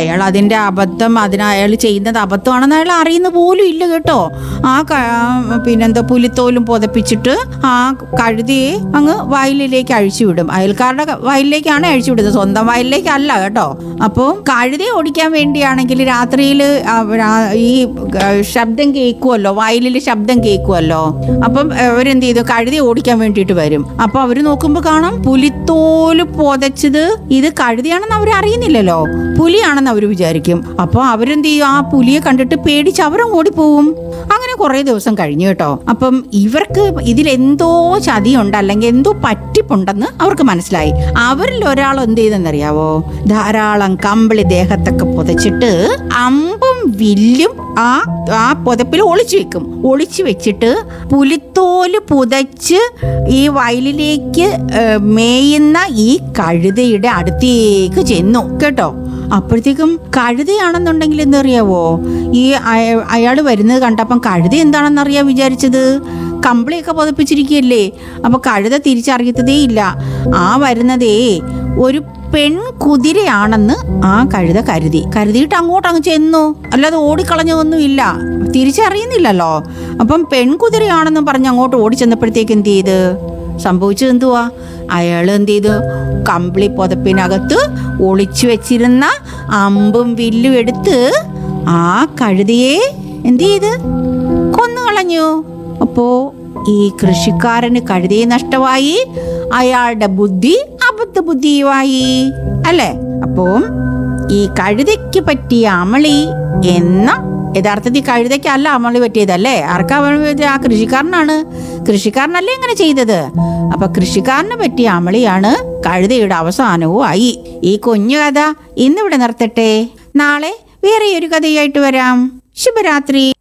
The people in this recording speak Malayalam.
അയാൾ അതിന്റെ അബദ്ധം അതിന് അയാൾ ചെയ്യുന്നത് അബദ്ധമാണെന്ന് അയാൾ അറിയുന്ന പോലും ഇല്ല കേട്ടോ ആ ക- ആ, പിന്നെന്താ പുലിത്തോലും പുതപ്പിച്ചിട്ട് ആ കഴുതിയെ അങ്ങ് വയലിലേക്ക് അഴിച്ചു വിടും അയൽക്കാരുടെ ക- വയലിലേക്കാണ് അഴിച്ചു വിടുന്നത് സ്വന്തം വയലിലേക്കല്ല കേട്ടോ അപ്പോൾ കഴുതയെ ഓടിക്കാൻ വേണ്ടിയാണെങ്കിൽ രാത്രിയിൽ ഈ ഗ- ശബ്ദം കേൾക്കുമല്ലോ വയലിൽ ശബ്ദം കേൾക്കുമല്ലോ അപ്പം അവരെന്ത് ചെയ്തു കഴുതി ഓടിക്കാൻ വേണ്ടിയിട്ട് വരും അപ്പൊ അവര് നോക്കുമ്പോൾ കാണാം പുലിത്തോല് പുതച്ചത് ഇത് കഴുതിയാണെന്ന് അവർ അറിയുന്നില്ലല്ലോ പുലിയാണെന്ന് അവർ വിചാരിക്കും അപ്പോൾ അവരെന്ത് ചെയ്യും ആ പുലിയെ കണ്ടിട്ട് പേടിച്ച് അവരും ഓടിപ്പോവും അങ്ങനെ കുറേ ദിവസം കഴിഞ്ഞു കേട്ടോ അപ്പം ഇവർക്ക് ഇതിലെന്തോ ചതിയുണ്ട് അല്ലെങ്കിൽ എന്തോ പറ്റിപ്പുണ്ടെന്ന് അവർക്ക് മനസ്സിലായി അവരിൽ ഒരാൾ എന്ത് ചെയ്തെന്നറിയാവോ ധാരാളം കമ്പിളി ദേഹത്തൊക്കെ പുതച്ചിട്ട് അമ്പും വില്ലും ആ ആ പുതപ്പിൽ ഒളിച്ചു വെക്കും ഒളിച്ചു വെച്ചിട്ട് പുലിത്തോല് പുതച്ച് ഈ വയലിലേക്ക് ഏ, മേയുന്ന ഈ കഴുതയുടെ അടുത്തേക്ക് ചെന്നു കേട്ടോ അപ്പോഴത്തേക്കും കഴുതയാണെന്നുണ്ടെങ്കിൽ എന്തറിയാവോ ഈ അയാൾ വരുന്നത് കണ്ടപ്പം കഴുത എന്താണെന്നറിയാ വിചാരിച്ചത് കമ്പിളിയൊക്കെ പുതപ്പിച്ചിരിക്കുകയല്ലേ അപ്പൊ കഴുത തിരിച്ചറിയത്തതേ ഇല്ല ആ വരുന്നതേ ഒരു പെൺകുതിരയാണെന്ന് ആ കഴുത കരുതി കരുതിയിട്ട് അങ്ങോട്ട് അങ്ങ് ചെന്നു അല്ലാതെ ഓടിക്കളഞ്ഞതൊന്നുമില്ല തിരിച്ചറിയുന്നില്ലല്ലോ അപ്പം പെൺകുതിരയാണെന്ന് പറഞ്ഞ് അങ്ങോട്ട് ഓടിച്ചെന്നപ്പോഴത്തേക്ക് എന്ത് ചെയ്ത് സംഭവിച്ചത് എന്തുവാ അയാൾ എന്ത് ചെയ്തു കമ്പിളി പുതപ്പിനകത്ത് ഒളിച്ചു വെച്ചിരുന്ന അമ്പും വില്ലും എടുത്ത് ആ കഴുതിയെ എന്ത് ചെയ്ത് കൊന്നുകളഞ്ഞു അപ്പോ ഈ കൃഷിക്കാരന് കഴുതിയെ നഷ്ടമായി അയാളുടെ ബുദ്ധി അബദ്ധ ബുദ്ധിയുമായി അല്ലേ അപ്പോ ഈ കഴുതയ്ക്ക് പറ്റിയ അമളി എന്ന യഥാർത്ഥത്തിൽ കഴുതയ്ക്കല്ല അമളി പറ്റിയതല്ലേ ആർക്കാ അമളി പറ്റിയത് ആ കൃഷിക്കാരനാണ് കൃഷിക്കാരനല്ലേ ഇങ്ങനെ ചെയ്തത് അപ്പൊ കൃഷിക്കാരന് പറ്റിയ അമളിയാണ് കഴുതയുടെ അവസാനവും ആയി ഈ കുഞ്ഞു കഥ ഇന്നിവിടെ നിർത്തട്ടെ നാളെ വേറെ ഒരു കഥയായിട്ട് വരാം ശുഭരാത്രി